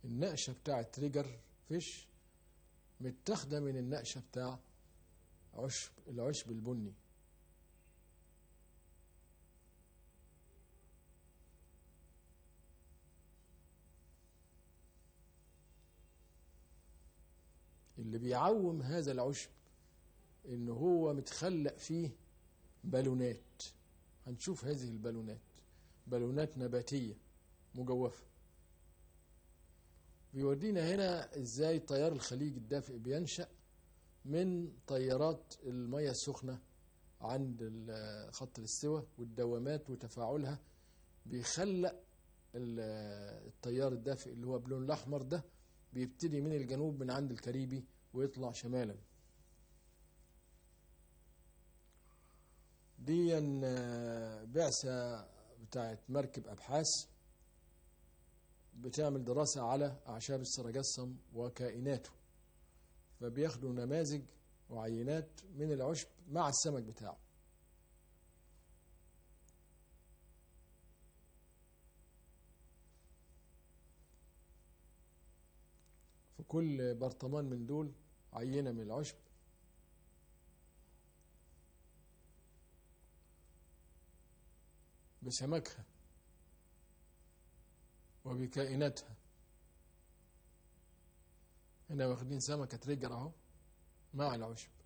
النقشة بتاع تريجر فيش متاخدة من النقشة بتاع عشب العشب البني اللي بيعوم هذا العشب ان هو متخلق فيه بالونات هنشوف هذه البالونات بالونات نباتية مجوفة بيودينا هنا ازاي تيار الخليج الدافئ بينشأ من تيارات المياه السخنة عند ال- خط الاستواء والدوامات وتفاعلها بيخلق ال- التيار الدافئ اللي هو بلون الأحمر ده بيبتدي من الجنوب من عند الكاريبي ويطلع شمالا دي آه، بعثة بتاعت مركب أبحاث بتعمل دراسة على أعشاب السرجسم وكائناته فبياخدوا نماذج وعينات من العشب مع السمك بتاعه في كل برطمان من دول عينة من العشب بسمكها وبكائناتها هنا واخدين سمكة رجر اهو مع العشب